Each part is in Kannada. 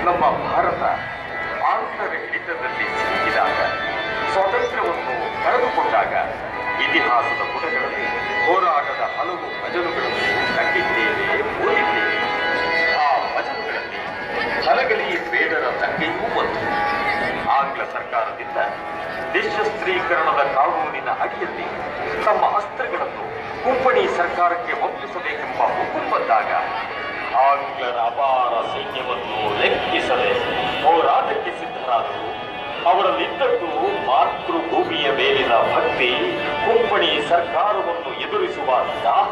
ನಮ್ಮ ಭಾರತ ಆಂಗ್ಲರ ಹಿಡಿತದಲ್ಲಿ ಸಿಕ್ಕಿದಾಗ ಸ್ವಾತಂತ್ರ್ಯವನ್ನು ಕಳೆದುಕೊಂಡಾಗ ಇತಿಹಾಸದ ಪುಟಗಳಲ್ಲಿ ಹೋರಾಟದ ಹಲವು ಭಜನುಗಳನ್ನು ಕಂಡಿದ್ದೇವೆ ಓದಿದ್ದೇವೆ ಆ ಭಜನುಗಳಲ್ಲಿ ಹಲಗಲಿ ಬೇಡರ ಸಂಖ್ಯೆಯೂ ಒಂದು ಆಂಗ್ಲ ಸರ್ಕಾರದಿಂದ ನಿಶಸ್ತ್ರೀಕರಣದ ಕಾನೂನಿನ ಅಡಿಯಲ್ಲಿ ತಮ್ಮ ಅಸ್ತ್ರಗಳನ್ನು ಕುಂಪಣಿ ಸರ್ಕಾರಕ್ಕೆ ಒಪ್ಪಿಸಬೇಕೆಂಬ ಹುಕುಂ ಬಂದಾಗ ಆಂಗ್ಲರ ಅಪಾರ ಸೈನ್ಯವನ್ನು ಲೆಕ್ಕಿಸದೆ ಹೋರಾಟಕ್ಕೆ ಸಿದ್ಧರಾದರು ಅವರಲ್ಲಿದ್ದದ್ದು ಮಾತೃಭೂಮಿಯ ಮೇಲಿನ ಭಕ್ತಿ ಕುಂಪಣಿ ಸರ್ಕಾರವನ್ನು ಎದುರಿಸುವ ದಾಹ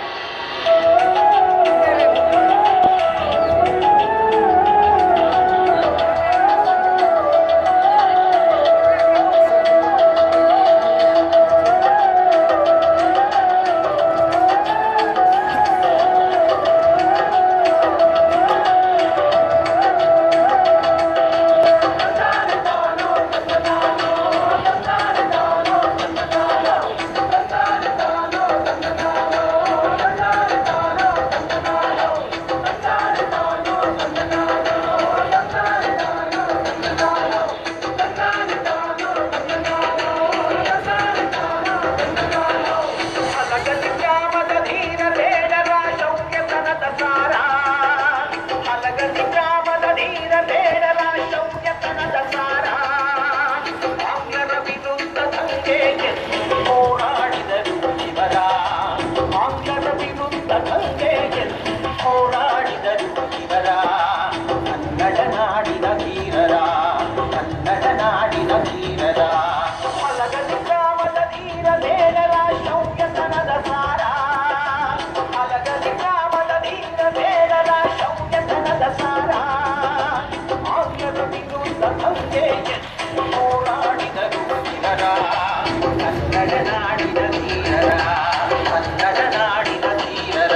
ಹಲಗಲಿ ಗ್ರಾಮದ ಧೀರ ಬೇಡರ ಶೌರ್ಯತನದ ಸಾರ ಹಲಗಲಿ ಗ್ರಾಮದ ಧೀರ ಬೇಡರ ಶೌರ್ಯತನದ ಸಾರ ಆಂಗ್ಲರ ವಿರುದ್ಧ ದಂಗೆ ಎದ್ದು ಹೋರಾಡಿದರು ಇವರ ಆಂಗ್ಲರ ವಿರುದ್ಧ ದಂಗೆ ಎದ್ದು ಹೋರಾಡಿದರು ಇವರ ಕನ್ನಡ ನಾಡಿನ ಧೀರರ ಕನ್ನಡ ನಾಡಿನ ಧೀರರ ಹಲಗಲಿ ಗ್ರಾಮದ ಧೀರ ಬೇಡರ ಶೌರ್ಯತನದ ಸಾರ ಹಲಗಲಿ ಗ್ರಾಮದ ಧೀರ ಬೇಡರ ಶೌರ್ಯತನದ ಸಾರ ಆಂಗ್ಲರ ವಿರುದ್ಧ ದಂಗೆ ಎದ್ದು ಹೋರಾಡಿದರು ಇವರ ಕನ್ನಡ ನಾಡಿನ ಧೀರರ ಕನ್ನಡ ನಾಡಿನ ಧೀರರ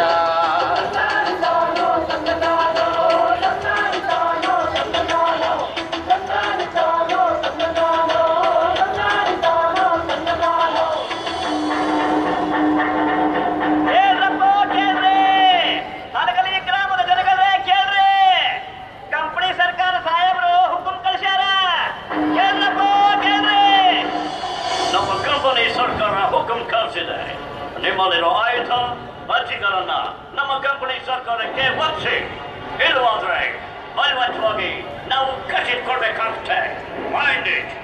ಕೇಳ್ರಪ್ಪ ಕೇಳ್ರಿ ಹಲಗಲಿ ಗ್ರಾಮದ ಜನಗಳೇ ಕೇಳ್ರಿ ಕಂಪನಿ ಸರ್ಕಾರ ಸಾಹೇಬರು ಹುಕುಂ ಕಳಿಸ್ಯಾರ ಕೇಳ್ರಪ್ಪ ಕೇಳ್ರಿ ನಮ್ಮ ಕಂಪನಿ ಸರ್ಕಾರ ಹುಕುಂ ಕಳಿಸಿದೆ ನಿಮ್ಮಲ್ಲಿರೋ ಆಯುಧ ಅರ್ಜಿಗಳನ್ನ ನಮ್ಮ ಕಂಪನಿ ಸರ್ಕಾರಕ್ಕೆ ಒಪ್ಪಿಸಿ ಇಲ್ಲವಾದ್ರೆ ಬಲವಂತವಾಗಿ ನಾವು ಕಟ್ಟಿಕೊಡ್ಬೇಕಾಗುತ್ತೆ ಮೈಂಡ್ ಇಟ್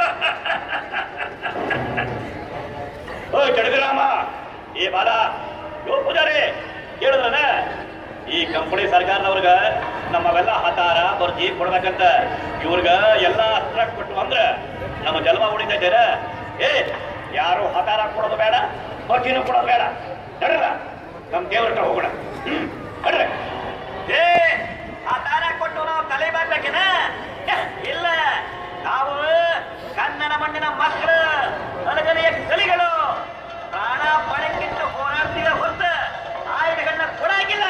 ಓ ಜಡಗರಾಮ ಏ ಬಾಲ ಯೋ ಪೂಜಾರಿ ಕೇಳಿದ್ರನ ಈ ಕಂಪನಿ ಸರ್ಕಾರದವ್ರಗ ನಮ್ಮವೆಲ್ಲ ಹತಾರ ಬರ್ಜಿ ಕೊಡ್ಬೇಕಂತ ಇವ್ರಗ ಎಲ್ಲ ಅಸ್ತ್ರ ಕೊಟ್ಟು ಅಂದ್ರ ನಮ್ಮ ಜನ್ಮ ಉಳಿತೈತೇನ ಏ ಯಾರು ಹತಾರ ಕೊಡೋದು ಬೇಡ ಬರ್ಜಿನೂ ಕೊಡೋದು ಬೇಡ ನಡ್ರಲ್ಲ ನಮ್ ದೇವ್ರ ಹತ್ರ ಹೋಗೋಣ ಹ್ಮ್ ನಡ್ರಿ ಏ ಆ ದಾರ ಕೊಟ್ಟು ನಾವು ತಲೆ ಬಾಗ್ಬೇಕೇನ ಇಲ್ಲ ನಾವು ಕನ್ನಡ ಮಣ್ಣಿನ ಮಕ್ಕಳು ಹಲಗಲಿಯ ಕಲಿಗಳು ಪ್ರಾಣ ಪಣಕ್ಕಿಟ್ಟು ಹೋರಾಡ್ತೀವಿ ಹೊರತು ಆಯುಧಗಳನ್ನ ಕೊಡಾಗಿಲ್ಲ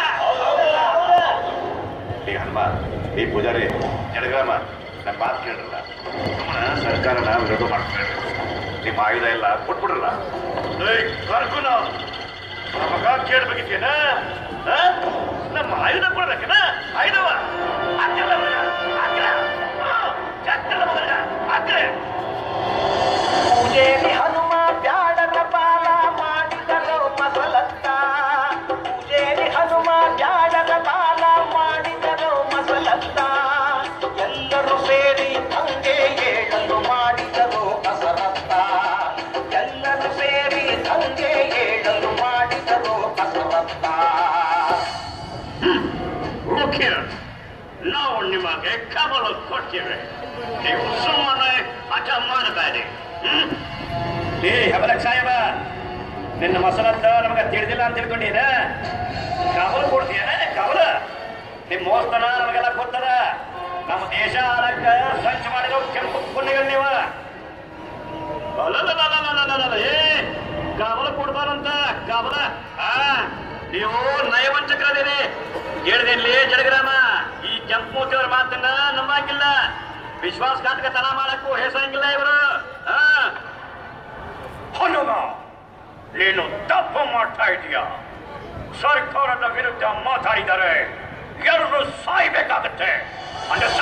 ಈ ಹನುಮ ಈ ಪೂಜಾರಿ ಜಡಗ್ರಾಮ ನಮ್ಮ ಮಾತು ಕೇಳ್ರಲ್ಲ ಸುಮ್ಮನೆ ಸರ್ಕಾರನ ವಿರೋಧ ಮಾಡ್ಬೇಡ್ರಿ ನಿಮ್ಮ ಆಯುಧ ಎಲ್ಲ ಕೊಟ್ಬಿಡ್ರಲ್ಲ ಏಯ್ ಕರ್ಕುನ ನಮಗ ಕೇಳ್ಬೇಕಿತ್ತೇನ ಆ? ನಮ್ಮ ಆಯುಧ ಕೊಡ್ಬೇಕೇನ ಆಯುಧವ ಹಾಕಿಲ್ಲ ಮಗ ಹಾಕಿಲ್ಲ ಚಕ್ಕಲ್ಲ ಮಗ ಹಾಕ್ರೆ ಪೂಜೆಯಲ್ಲಿ ಹನುಮ ಬ್ಯಾಡರ ಬಾಲ ಮಾಡಿದರು ಮಸಲತ್ತ ಪೂಜೆಯಲ್ಲಿ ಹನುಮ ಬ್ಯಾಡರ ಬಾಲ ಮಾಡಿದರು ಮಸಲತ್ತ ಎಲ್ಲರೂ ಸೇರಿ ತಂಗೆ ಏಳಲು ಮಾಡಿದರು ಕಸರತ್ತ ಎಲ್ಲರೂ ಸೇರಿ ತಂಗೆ ಏಳಲು ಮಾಡಿದರು ಕಸರತ್ತ ಮುಖ್ಯ ನಾವು ನಿಮಗೆ ಕಬಲ ಕೊಡ್ತೇವೆ ನೀವು ಸುಮ್ಮನೆ ಹಠ ಮಾಡಬೇಡಿ ಹ್ಮ್ ಏ ಹೆಬಲ ಸಾಹೇಬ ನಿನ್ನ ಮಸಲತ್ತ ನಮಗ ತಿಳಿದಿಲ್ಲ ಅಂತ ತಿಳ್ಕೊಂಡೀನ ಕಬಲ ಕೊಡ್ತೀಯನ ಕಬಲ ನಿಮ್ ಮೋಸ್ತನ ನಮಗೆಲ್ಲ ಗೊತ್ತದ ನಮ್ಮ ದೇಶ ಆಳಕ್ಕ ಸಂಚು ಮಾಡಿರೋ ಕೆಂಪು ಪುಣ್ಯಗಳು ನೀವ ಅಲಲಲಲಲಲಲಲ, ಏ ಕಬಲ ಕೊಡ್ಬಾರಂತ ಕಬಲ ಆ ನೀವು ನಯವಂಚಕರದಿರಿ ಹೇಳಿದಿರ್ಲಿ ಜಡಗ್ರಾಮ ಈ ಕೆಂಪು ಮೂತಿಯವರ ಮಾತನ್ನ ನಂಬಂಗಿಲ್ಲ ವಿಶ್ವಾಸಘಾತಕತನ ಮಾಡಕ್ಕೂ ಹೆಸರಂಗಿಲ್ಲ ಇವರು ಆ ಹನುಮ ನೀನು ತಪ್ಪು ಮಾಡ್ತಾ ಇದೀಯ ಸರ್ಕಾರದ ವಿರುದ್ಧ ಮಾತಾಡಿದರೆ ಎಲ್ಲರೂ ಸಾಯ್ಬೇಕಾಗತ್ತೆ ಅಂಡರ್ಸ್ಟ್ಯಾಂಡ್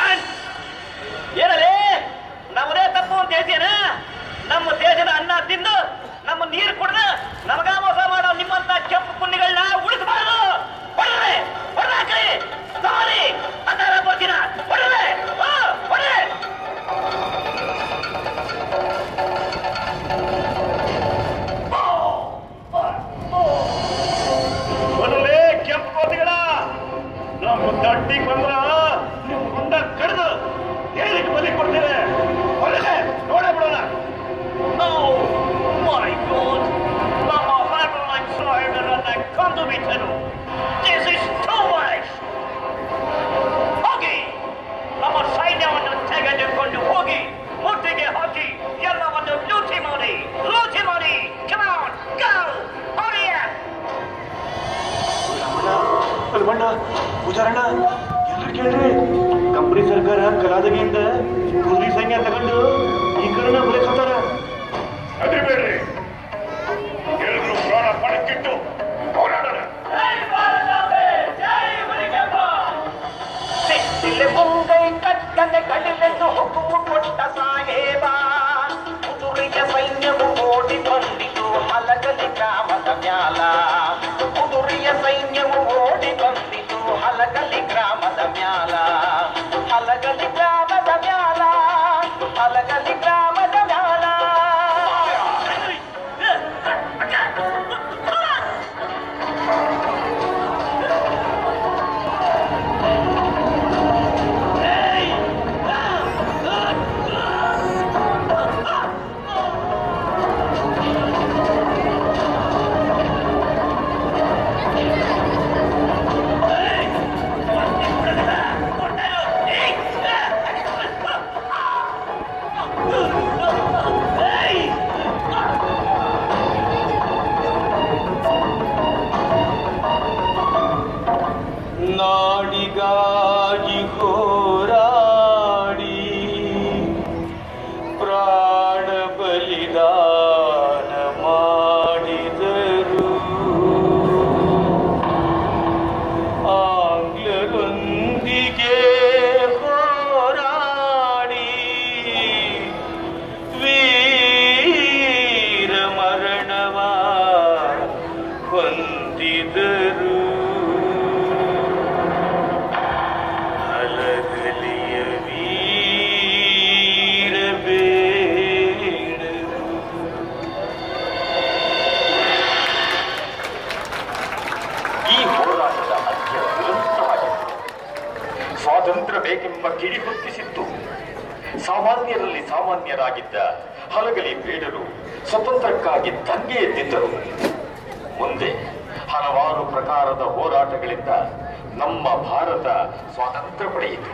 ತುಂಬಿದ್ದನು This is too much! ಹೋಗಿ ನಮ್ಮ ಸೈನ್ಯವನ್ನು ತೆಗೆದುಕೊಂಡು ಹೋಗಿ ಮುತ್ತಿಗೆ ಹಾಕಿ ಎಲ್ಲವನ್ನು ಲೂಟಿ ಮಾಡಿ ಲೂಟಿ ಮಾಡಿ Come on, go! Hurry up! ಅಲ್ಮಣ್ಣ ಪೂಜಾರಣ್ಣ ಎಲ್ಲರೂ ಕೇಳ್ರಿ ಕಂಪನಿ ಸರ್ಕಾರ ಕಲಾದಗಿಯಿಂದ ಕುದುರೆ ಸೈನ್ಯ ತಗೊಂಡು ಈ ಕಡೆನ ಬರಕತ್ತಾರ ಹೆದರಿಬೇಡ್ರಿ ಎಲ್ಲರೂ ಪ್ರಾಣ ಪಣಕ್ಕಿಟ್ಟು ಹೋರಾಡೋಣ ಸಿಟ್ಟಿಲೆ ಮುಂಗೈ ಕಟ್ಟನೆ ಕಡಿಲೆಂದು ಹುಕುಮು ಕೊಟ್ಟ ಸಾಹೇಬ ಕುದುರೆಯ ಸೈನ್ಯವು ಓಡಿ ಬಂದಿತು ಹಲಗಲಿ ಗ್ರಾಮದ ಮ್ಯಾಲ ಕುದುರೆಯ ಸೈನ್ಯವು ಓಡಿ ಬಂದಿತು ಹಲಗಲಿ ಗ್ರಾಮದ ಮ್ಯಾಲ ಹಲಗಲಿ ಗ್ರಾಮದ ಮ್ಯಾಲ ಹಲಗಲಿ ಗ್ರಾಮದ ಮ್ಯಾಲ ನಾಡಿಗಾಗಿ ಹೋರಾಡಿ ಪ್ರಾಣ ಬಲಿದಾನ ಮಾಡಿದರು ಆಂಗ್ಲರೊಂದಿಗೆ ಹೋರಾಡಿ ವೀರ ಮರಣವ ಹೊಂದಿದರು ಅಲಗಲಿಯ ವೀರ ಬೇಡರು ಈ ಹೋರಾಟದ ಅಂತ್ಯ ದುರಂತವಾಗಿತ್ತು ಸ್ವಾತಂತ್ರ್ಯ ಬೇಕೆಂಬ ಕಿಡಿ ಹೊತ್ತಿಸಿತ್ತು ಸಾಮಾನ್ಯರಲ್ಲಿ ಸಾಮಾನ್ಯರಾಗಿದ್ದ ಹಲಗಲಿ ಬೇಡರು ಸ್ವತಂತ್ರಕ್ಕಾಗಿ ದಂಗೆ ಎದ್ದಿದ್ದರು ಮುಂದೆ ಹಲವಾರು ಪ್ರಕಾರದ ಹೋರಾಟಗಳಿಂದ ನಮ್ಮ ಭಾರತ ಸ್ವಾತಂತ್ರ್ಯ ಪಡೆಯಿತು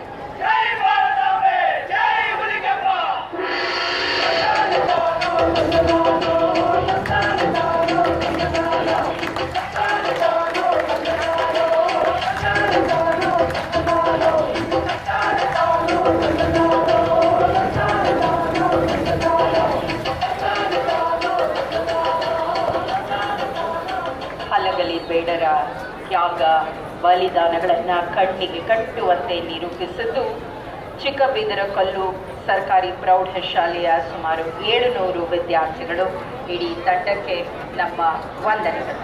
ಹಲಗಲಿ ಬೇಡರ ತ್ಯಾಗ ಬಲಿದಾನಗಳನ್ನ ಕಣ್ಣಿಗೆ ಕಟ್ಟುವಂತೆ ನಿರೂಪಿಸಿದ್ದು ಚಿಕ್ಕಬಿದರಕಲ್ಲು ಸರ್ಕಾರಿ ಪ್ರೌಢಶಾಲೆಯ ಸುಮಾರು ಏಳುನೂರು ವಿದ್ಯಾರ್ಥಿಗಳು ಇಡೀ ತಂಡಕ್ಕೆ ನಮ್ಮ ವಂದನೆಗಳು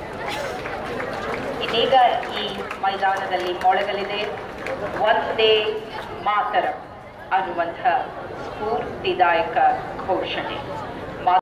ಇದೀಗ ಈ ಮೈದಾನದಲ್ಲಿ ಮೊಳಗಲಿದೆ ಒಂದೇ ಮಾತರಂ ಅನ್ನುವಂಥ ಸ್ಫೂರ್ತಿದಾಯಕ ಘೋಷಣೆ